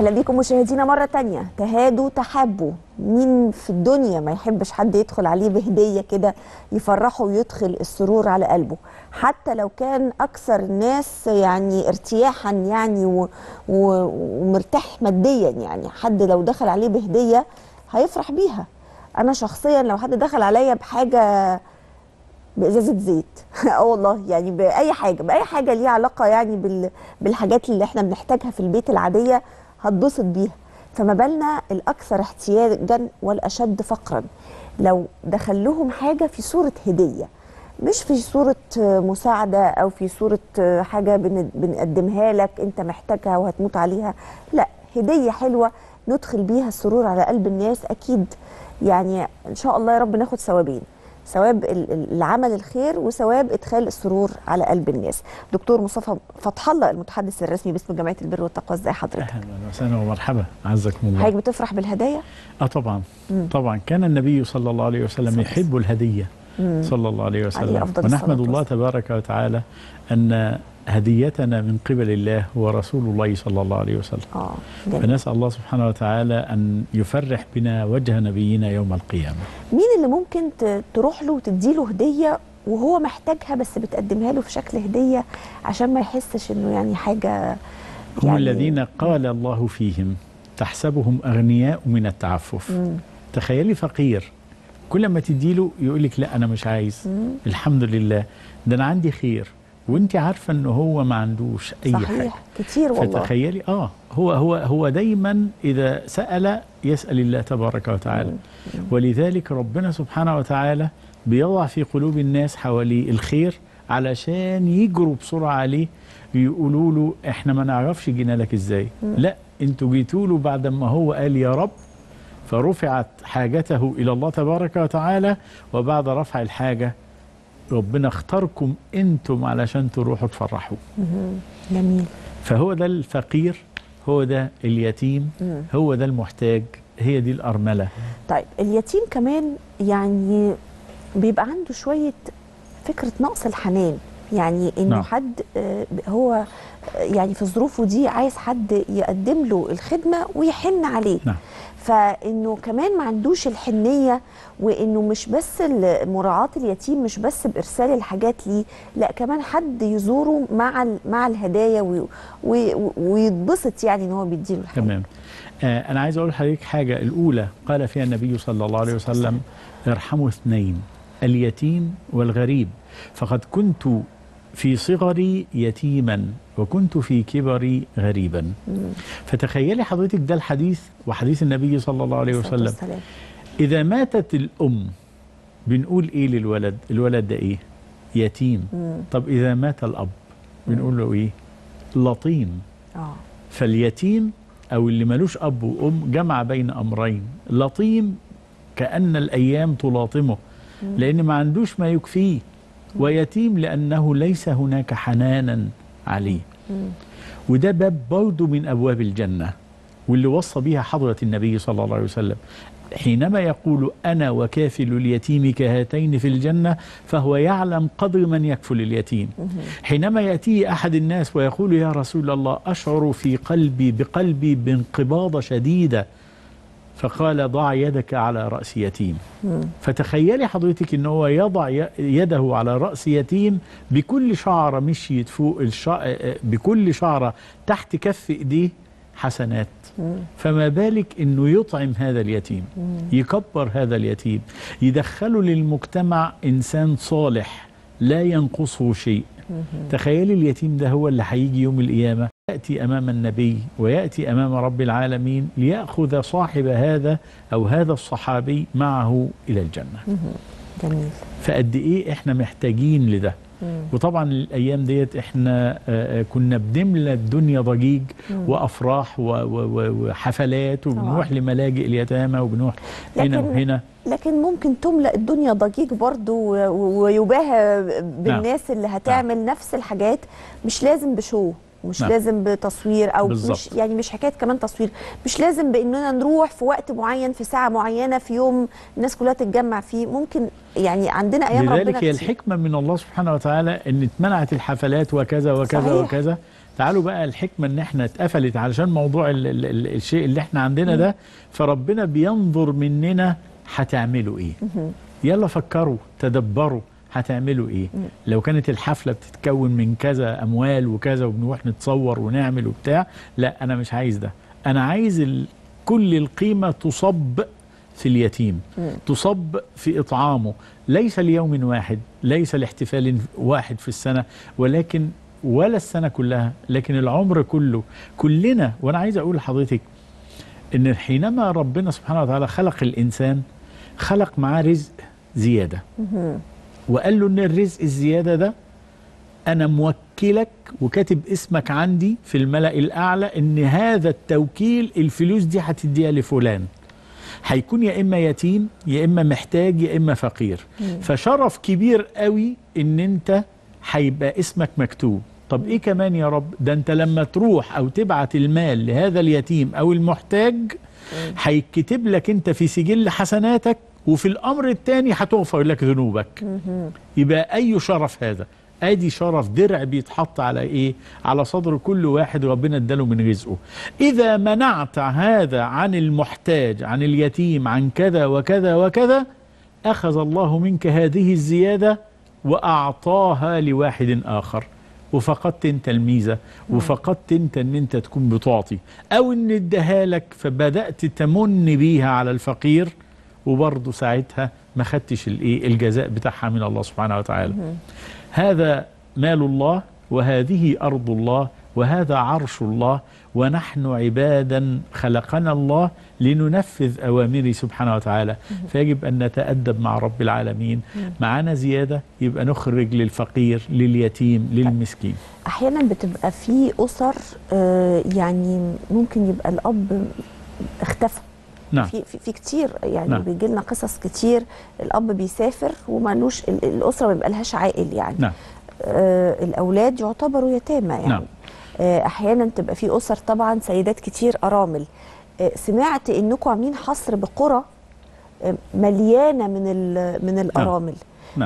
اهلا بيكم مشاهدينا مره تانية تهادوا تحابوا مين في الدنيا ما يحبش حد يدخل عليه بهديه كده يفرحه ويدخل السرور على قلبه حتى لو كان اكثر الناس يعني ارتياحا يعني و... و... ومرتاح ماديا يعني حد لو دخل عليه بهديه هيفرح بيها انا شخصيا لو حد دخل عليا بحاجه بازازه زيت اه والله يعني باي حاجه باي حاجه ليها علاقه يعني بال... بالحاجات اللي احنا بنحتاجها في البيت العاديه هتبسط بيها فما بالنا الاكثر احتياجا والاشد فقرا لو دخل لهم حاجه في صوره هديه مش في صوره مساعده او في صوره حاجه بن... بنقدمها لك انت محتاجها وهتموت عليها لا هديه حلوه ندخل بيها السرور على قلب الناس اكيد يعني ان شاء الله يا رب ناخد ثوابين ثواب العمل الخير وثواب ادخال السرور على قلب الناس دكتور مصطفى فتح الله المتحدث الرسمي باسم جمعيه البر والتقوى ازي حضرتك اهلا وسهلا ومرحبا عزكم الله حضرتك بتفرح بالهدايا اه طبعا مم. طبعا كان النبي صلى الله عليه وسلم يحب الهديه مم. صلى الله عليه وسلم عليه ونحمد الله تبارك وتعالى ان هديتنا من قبل الله هو رسول الله صلى الله عليه وسلم اه فنسأل الله سبحانه وتعالى أن يفرح بنا وجه نبينا يوم القيامة مين اللي ممكن تروح له وتديله هدية وهو محتاجها بس بتقدمها له في شكل هدية عشان ما يحسش انه يعني حاجة يعني يعني هم الذين قال الله فيهم تحسبهم أغنياء من التعفف مم. تخيلي فقير كل ما تديله يقول لك لا أنا مش عايز مم. الحمد لله ده أنا عندي خير وانت عارفه ان هو ما عندوش اي صحيح حاجه كتير والله فتخيلي اه هو هو هو دايما اذا سال يسال الله تبارك وتعالى ولذلك ربنا سبحانه وتعالى بيضع في قلوب الناس حوالي الخير علشان يجروا بسرعه عليه يقولوا له احنا ما نعرفش جينا لك ازاي لا انتوا جيتوا له بعد ما هو قال يا رب فرفعت حاجته الى الله تبارك وتعالى وبعد رفع الحاجه ربنا اختاركم انتم علشان تروحوا تفرحوا مهم. جميل فهو ده الفقير هو ده اليتيم مم. هو ده المحتاج هي دي الأرملة طيب اليتيم كمان يعني بيبقى عنده شوية فكرة نقص الحنان يعني انه نعم. حد آه، هو آه، يعني في ظروفه دي عايز حد يقدم له الخدمة ويحن عليه نعم. فانه كمان ما عندوش الحنيه وانه مش بس ال- مراعاه اليتيم مش بس بارسال الحاجات ليه لا كمان حد يزوره مع ال- مع الهدايا وي- وي- ويتبسط يعني ان هو بيديله الحاجه تمام آه أنا عايز أقول لحضرتك حاجة الأولى قال فيها النبي صلى الله عليه وسلم ارحموا اثنين اليتيم والغريب فقد كنت في صغري يتيما وكنت في كبري غريبا مم. فتخيلي حضرتك ده الحديث وحديث النبي صلى الله عليه الصلاة وسلم والسلام. إذا ماتت الأم بنقول إيه للولد الولد ده إيه يتيم مم. طب إذا مات الأب بنقول له إيه لطيم اه فاليتيم أو اللي ملوش أب وأم جمع بين أمرين لطيم كأن الأيام تلاطمه لأن ما عندوش ما يكفيه ويتيم لأنه ليس هناك حنانا عليه مم. وده باب برضه من أبواب الجنة واللي وصى بها حضرة النبي صلى الله عليه وسلم حينما يقول أنا وكافل اليتيم كهاتين في الجنة فهو يعلم قدر من يكفل اليتيم حينما يأتي أحد الناس ويقول يا رسول الله أشعر في قلبي بقلبي بانقباضة شديدة فقال ضع يدك على رأس يتيم مم. فتخيلي حضرتك ان هو يضع ي- يده على راس يتيم بكل شعره مشيت فوق الشع... بكل شعره تحت كف ايديه حسنات مم. فما بالك انه يطعم هذا اليتيم مم. يكبر هذا اليتيم يدخله للمجتمع انسان صالح لا ينقصه شيء مم. تخيلي اليتيم ده هو اللي هيجي يوم القيامة يأتي أمام النبي ويأتي أمام رب العالمين ليأخذ صاحب هذا أو هذا الصحابي معه إلى الجنة مم. جميل فقد إيه إحنا محتاجين لده مم. وطبعا الأيام ديت إحنا آه، آه، كنا بنملى الدنيا ضجيج مم. وأفراح و- و- و- وحفلات وبنروح طبعاً. لملاجئ اليتامى وبنروح هنا لكن- وهنا لكن ممكن تملأ الدنيا ضجيج برضو و- و- ويباهى بالناس اللي هتعمل نفس الحاجات مش لازم بشو مش نعم. لازم بتصوير او بالظبط. مش يعني مش حكايه كمان تصوير مش لازم باننا نروح في وقت معين في ساعه معينه في يوم الناس كلها تتجمع فيه ممكن يعني عندنا ايام ربنا لذلك هي كتير. الحكمة من الله سبحانه وتعالى ان اتمنعت الحفلات وكذا وكذا صحيح. وكذا تعالوا بقى الحكمة ان احنا اتقفلت علشان موضوع ال ال ال الشيء اللي احنا عندنا ده فربنا بينظر مننا هتعملوا ايه يلا فكروا تدبروا هتعملوا ايه لو كانت الحفلة بتتكون من كذا اموال وكذا وبنروح نتصور ونعمل وبتاع لا انا مش عايز ده انا عايز ال كل القيمة تصب في اليتيم تصب في إطعامه ليس ليوم واحد ليس لاحتفال واحد في السنة ولكن ولا السنة كلها لكن العمر كله كلنا وأنا عايز أقول لحضرتك إن حينما ربنا سبحانه وتعالى خلق الإنسان خلق معاه رزق زيادة وقال له إن الرزق الزيادة ده أنا موكلك وكاتب اسمك عندي في الملأ الأعلى إن هذا التوكيل الفلوس دي هتديها لفلان هيكون يا اما يتيم يا اما محتاج يا اما فقير فشرف كبير قوي ان انت هيبقى اسمك مكتوب طب ايه كمان يا رب ده انت لما تروح او تبعت المال لهذا اليتيم او المحتاج هيتكتب لك انت في سجل حسناتك وفي الامر الثاني هتغفر لك ذنوبك يبقى اي شرف هذا ادي شرف درع بيتحط على ايه على صدر كل واحد ربنا اداله من رزقه اذا منعت هذا عن المحتاج عن اليتيم عن كذا وكذا وكذا اخذ الله منك هذه الزياده واعطاها لواحد اخر وفقدت انت الميزه وفقدت انت ان انت تكون بتعطي او ان اداها لك فبدات تمن بيها على الفقير وبرضه ساعتها ما خدتش الايه الجزاء بتاعها من الله سبحانه وتعالى هذا مال الله وهذه أرض الله وهذا عرش الله ونحن عبادا خلقنا الله لننفذ أوامره سبحانه وتعالى فيجب أن نتأدب مع رب العالمين معانا زيادة يبقى نخرج للفقير لليتيم للمسكين احيانا بتبقى في اسر آه، يعني ممكن يبقى الاب اختفى نعم في في, في كتير يعني نعم. بيجي لنا قصص كتير الاب بيسافر ومالوش ال- الاسره ما بيبقالهاش عائل يعني نعم آه الاولاد يعتبروا يتامى يعني نعم. آه احيانا تبقى في اسر طبعا سيدات كتير ارامل آه سمعت انكم عاملين حصر بقرى آه مليانه من ال- من الارامل نعم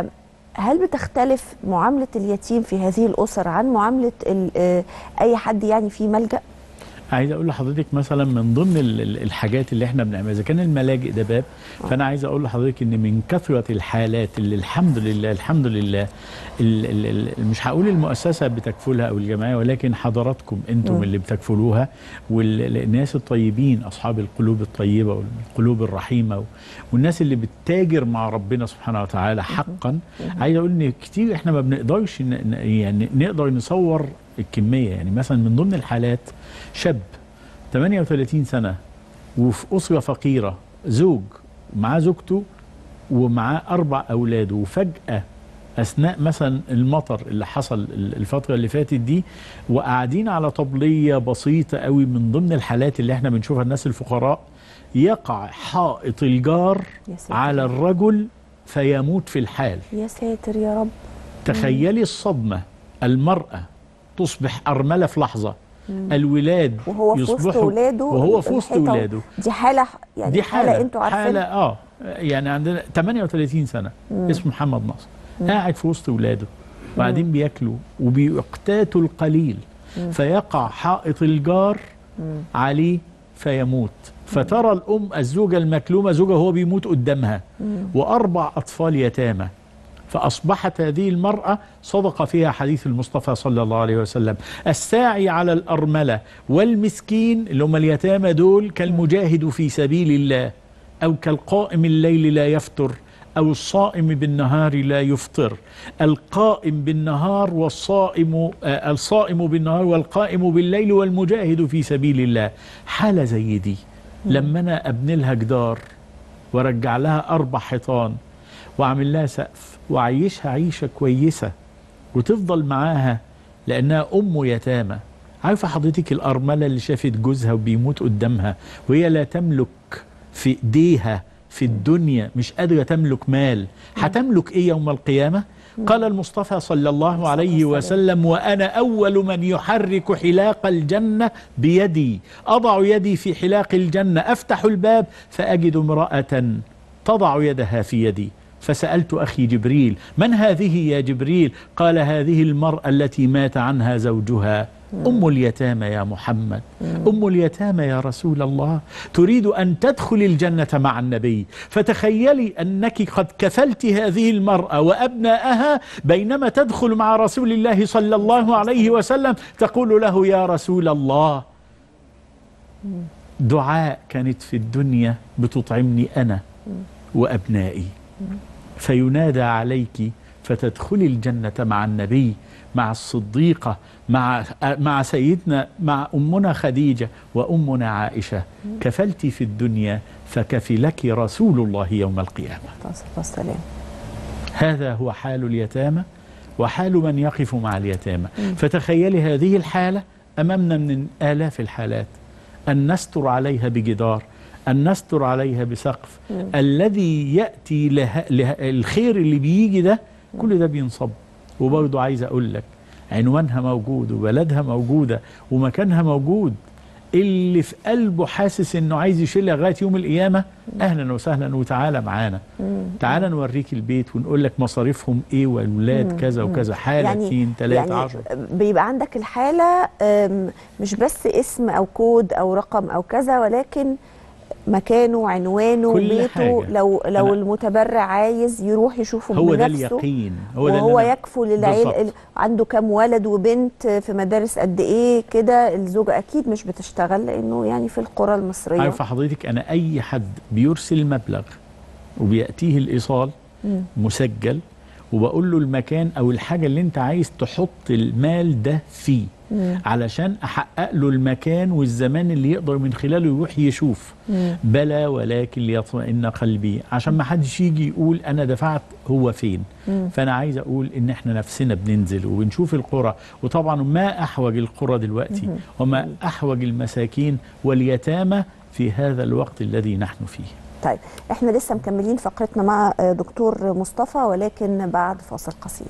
فهل بتختلف معامله اليتيم في هذه الاسر عن معامله ال- آه اي حد يعني في ملجا عايز اقول لحضرتك مثلا من ضمن ال- ال- الحاجات اللي احنا بنعملها اذا كان الملاجئ ده باب فانا عايز اقول لحضرتك ان من كثره الحالات اللي الحمد لله الحمد لله ال ال ال مش هقول المؤسسه بتكفلها او الجمعيه ولكن حضراتكم انتم مم. اللي بتكفلوها والناس الطيبين اصحاب القلوب الطيبه والقلوب الرحيمه والناس اللي بتتاجر مع ربنا سبحانه وتعالى حقا عايز اقول ان كتير احنا ما بنقدرش ن- ن- يعني نقدر نصور الكميه يعني مثلا من ضمن الحالات شاب 38 سنه وفي اسره فقيره زوج معاه زوجته ومعاه اربع اولاده وفجاه اثناء مثلا المطر اللي حصل الفتره اللي فاتت دي وقاعدين على طبليه بسيطه قوي من ضمن الحالات اللي احنا بنشوفها الناس الفقراء يقع حائط الجار يا ساتر. على الرجل فيموت في الحال يا ساتر يا رب تخيلي الصدمه المراه تصبح ارمله في لحظه الولاد وهو في وسط يصبحوا ولاده وهو في وسط الحيطة ولاده دي حاله يعني دي حالة انتوا عارفين حالة اه يعني عندنا 38 سنة اسمه محمد نصر قاعد في وسط ولاده وبعدين بياكلوا وبيقتاتوا القليل فيقع حائط الجار عليه فيموت فترى الأم الزوجة المكلومة زوجة هو بيموت قدامها وأربع أطفال يتامى فأصبحت هذه المرأة صدق فيها حديث المصطفى صلى الله عليه وسلم الساعي على الأرملة والمسكين اللي هم اليتامى دول كالمجاهد في سبيل الله أو كالقائم الليل لا يفتر أو الصائم بالنهار لا يفطر القائم بالنهار والصائم آه الصائم بالنهار والقائم بالليل والمجاهد في سبيل الله حالة زي دي لما أنا أبني لها جدار وارجع لها أربع حيطان واعمل لها سقف واعيشها عيشه كويسه وتفضل معاها لانها ام يتامى عارفه حضرتك الارمله اللي شافت جوزها وبيموت قدامها وهي لا تملك في ايديها في الدنيا مش قادره تملك مال هتملك ايه يوم القيامه قال المصطفى صلى الله عليه وسلم وأنا أول من يحرك حلاق الجنة بيدي أضع يدي في حلاق الجنة أفتح الباب فأجد امرأة تضع يدها في يدي فسألت أخي جبريل من هذه يا جبريل قال هذه المرأة التي مات عنها زوجها أم اليتامى يا محمد أم اليتامى يا رسول الله تريد أن تدخل الجنة مع النبي فتخيلي أنك قد كفلت هذه المرأة وأبناءها بينما تدخل مع رسول الله صلى الله عليه وسلم تقول له يا رسول الله دعاء كانت في الدنيا بتطعمني أنا وأبنائي فينادى عليك فتدخلي الجنة مع النبي مع الصديقة مع مع سيدنا مع أمنا خديجة وأمنا عائشة كفلت في الدنيا فكفلك رسول الله يوم القيامة الصلاة والسلام هذا هو حال اليتامى وحال من يقف مع اليتامى فتخيلي هذه الحالة أمامنا من آلاف الحالات أن نستر عليها بجدار أن نستر عليها بسقف الذي يأتي له له الخير اللي بيجي ده كل ده بينصب وبرضه عايز أقول لك عنوانها موجود وبلدها موجودة ومكانها موجود اللي في قلبه حاسس انه عايز يشيلها لغايه يوم القيامه اهلا وسهلا وتعالى معانا تعالى نوريك البيت ونقول لك مصاريفهم ايه والولاد كذا وكذا حاله يعني اتنين تلاته يعني عشر بيبقى عندك الحالة أم، مش بس اسم أو كود أو رقم أو كذا ولكن مكانه عنوانه كل بيته حاجة. لو لو أنا- المتبرع عايز يروح يشوفه هو ده بنفسه اليقين هو ده اللي وهو أنا- يكفل العيل بالظبط. عنده كام ولد وبنت في مدارس قد ايه كده الزوجه اكيد مش بتشتغل لانه يعني في القرى المصريه عارفه حضرتك انا اي حد بيرسل مبلغ وبياتيه الايصال مم. مسجل وبقول له المكان او الحاجه اللي انت عايز تحط المال ده فيه مم. علشان احقق له المكان والزمان اللي يقدر من خلاله يروح يشوف مم. بلى ولكن ليطمئن قلبي عشان ما حدش يجي يقول انا دفعت هو فين مم. فانا عايز اقول ان احنا نفسنا بننزل وبنشوف القرى وطبعا ما احوج القرى دلوقتي وما احوج المساكين واليتامى في هذا الوقت الذي نحن فيه طيب احنا لسه مكملين فقرتنا مع آه، دكتور مصطفى ولكن بعد فاصل قصير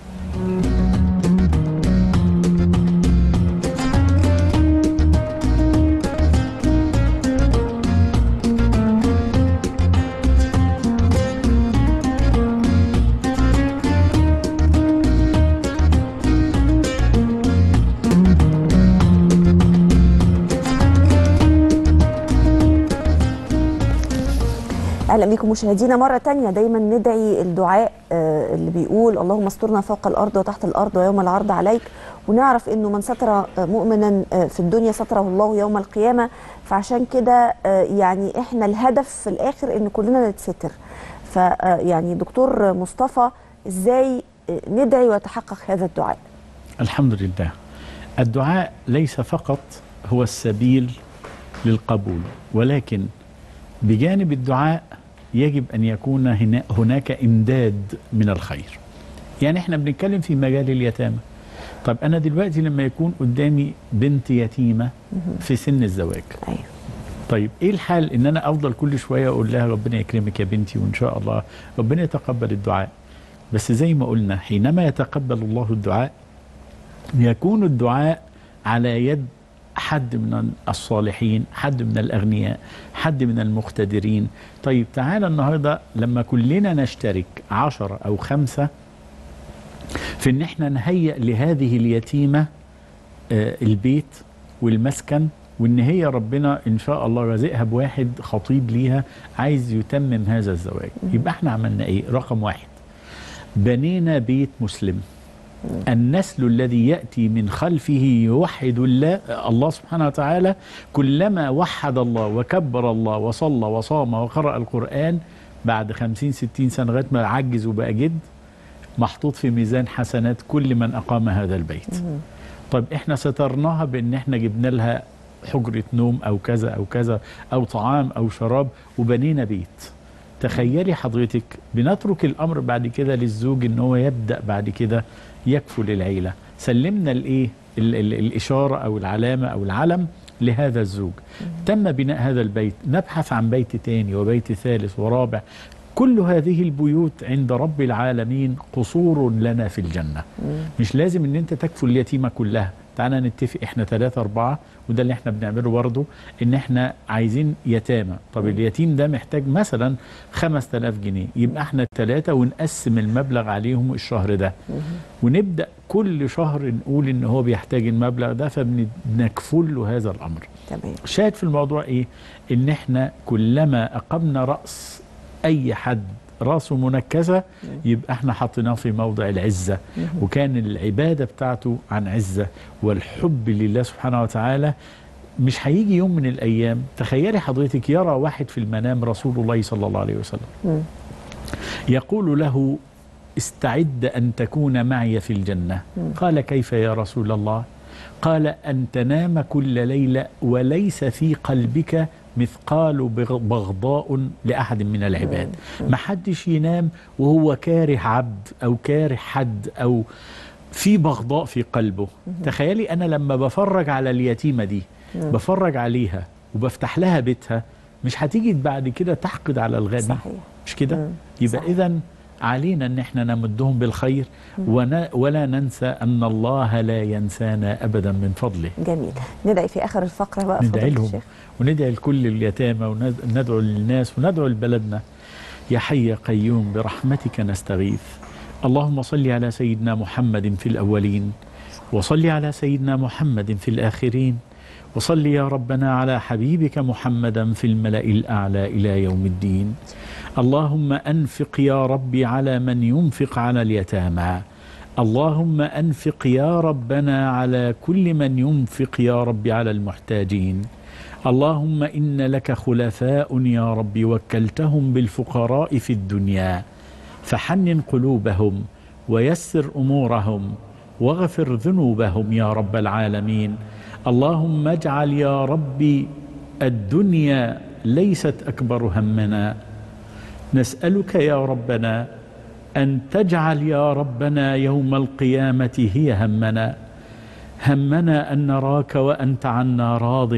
اهلا بكم مشاهدينا مره تانية دايما ندعي الدعاء آه، اللي بيقول اللهم استرنا فوق الارض وتحت الارض ويوم العرض عليك ونعرف انه من ستر آه، مؤمنا آه، في الدنيا ستره الله يوم القيامه فعشان كده آه، يعني احنا الهدف في الاخر ان كلنا نتستر فيعني دكتور مصطفى ازاي آه، ندعي ويتحقق هذا الدعاء الحمد لله الدعاء ليس فقط هو السبيل للقبول ولكن بجانب الدعاء يجب ان يكون هنا هناك امداد من الخير يعني احنا بنتكلم في مجال اليتامى طب انا دلوقتي لما يكون قدامي بنت يتيمه في سن الزواج ايوه طيب ايه الحال ان انا افضل كل شويه اقول لها ربنا يكرمك يا بنتي وان شاء الله ربنا يتقبل الدعاء بس زي ما قلنا حينما يتقبل الله الدعاء يكون الدعاء على يد حد من الصالحين حد من الأغنياء حد من المقتدرين طيب تعالى النهاردة لما كلنا نشترك عشرة أو خمسة في ان احنا نهيئ لهذه اليتيمة آه، البيت والمسكن وان هي ربنا ان شاء الله رزقها بواحد خطيب ليها عايز يتمم هذا الزواج يبقى احنا عملنا ايه رقم واحد بنينا بيت مسلم النسل الذي يأتي من خلفه يوحد الله الله سبحانه وتعالى كلما وحد الله وكبر الله وصلى وصام وقرأ القرآن بعد خمسين ستين سنة لغاية ما عجز وبقى جد محطوط في ميزان حسنات كل من أقام هذا البيت طيب احنا سترناها بان احنا جبنا لها حجرة نوم او كذا او كذا او طعام او شراب وبنينا بيت تخيلي حضرتك بنترك الامر بعد كده للزوج ان هو يبدا بعد كده يكفل العيله سلمنا الايه ال- ال- الاشاره او العلامه او العلم لهذا الزوج تم بناء هذا البيت نبحث عن بيت تاني وبيت ثالث ورابع كل هذه البيوت عند رب العالمين قصور لنا في الجنة مش لازم ان انت تكفل اليتيمة كلها تعالى نتفق احنا ثلاثة أربعة وده اللي احنا بنعمله برضه ان احنا عايزين يتامى طب اليتيم ده محتاج مثلا 5000 جنيه يبقى احنا الثلاثة ونقسم المبلغ عليهم الشهر ده ونبدأ كل شهر نقول ان هو بيحتاج المبلغ ده فبنكفل له هذا الأمر تمام شاهد في الموضوع ايه ان احنا كلما اقمنا راس اي حد راسه منكسه يبقى احنا حطيناه في موضع العزه وكان العباده بتاعته عن عزه والحب لله سبحانه وتعالى مش هيجي يوم من الايام تخيلي حضرتك يرى واحد في المنام رسول الله صلى الله عليه وسلم مم. يقول له استعد ان تكون معي في الجنه قال كيف يا رسول الله قال ان تنام كل ليله وليس في قلبك مثقال بغ- بغضاء لاحد من العباد ما حدش ينام وهو كاره عبد او كاره حد او في بغضاء في قلبه تخيلي انا لما بفرج على اليتيمه دي بفرج عليها وبفتح لها بيتها مش هتيجي بعد كده تحقد على الغني صحيح مش كده مم. يبقى صحيح. اذا علينا ان احنا نمدهم بالخير ون- ولا ننسى ان الله لا ينسانا ابدا من فضله جميل ندعي في اخر الفقره بقى ندعي فضيلة لهم الشيخ وندعي لكل اليتامى وندعو للناس وندعو لبلدنا يا حي يا قيوم برحمتك نستغيث اللهم صل على سيدنا محمد في الأولين وصل على سيدنا محمد في الآخرين وصل يا ربنا على حبيبك محمدا في الملأ الأعلى إلى يوم الدين اللهم أنفق يا ربي على من ينفق على اليتامى اللهم أنفق يا ربنا على كل من ينفق يا ربي على المحتاجين اللهم إن لك خلفاء يا رب وكلتهم بالفقراء في الدنيا فحنن قلوبهم ويسر أمورهم واغفر ذنوبهم يا رب العالمين اللهم اجعل يا ربي الدنيا ليست أكبر همنا نسألك يا ربنا أن تجعل يا ربنا يوم القيامة هي همنا همنا أن نراك وأنت عنا راضٍ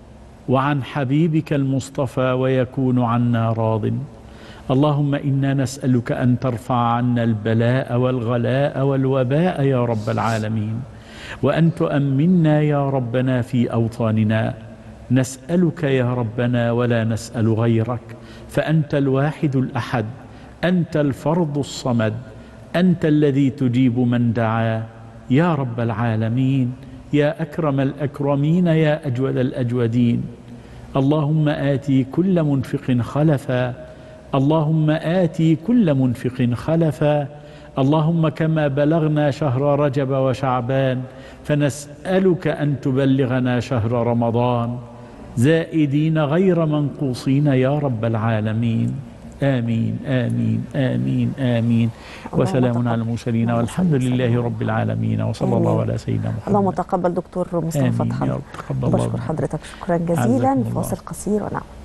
وعن حبيبك المصطفى ويكون عنا راض اللهم انا نسالك ان ترفع عنا البلاء والغلاء والوباء يا رب العالمين وان تؤمنا يا ربنا في اوطاننا نسالك يا ربنا ولا نسال غيرك فانت الواحد الاحد انت الفرد الصمد انت الذي تجيب من دعا يا رب العالمين يا اكرم الاكرمين يا اجود الاجودين اللهم آتي كل منفق خلفا اللهم آتي كل منفق خلفا اللهم كما بلغنا شهر رجب وشعبان فنسألك أن تبلغنا شهر رمضان زائدين غير منقوصين يا رب العالمين آمين آمين آمين آمين وسلام تقبل. على المرسلين اللهم والحمد صل وسلم. لله رب العالمين وصلى الله آمين. على سيدنا اللهم محمد تقبل دكتور مصطفى آمين فتح يا الله رب تقبل الله بشكر منا. حضرتك شكرا جزيلا أعزكم الله. فاصل قصير ونعود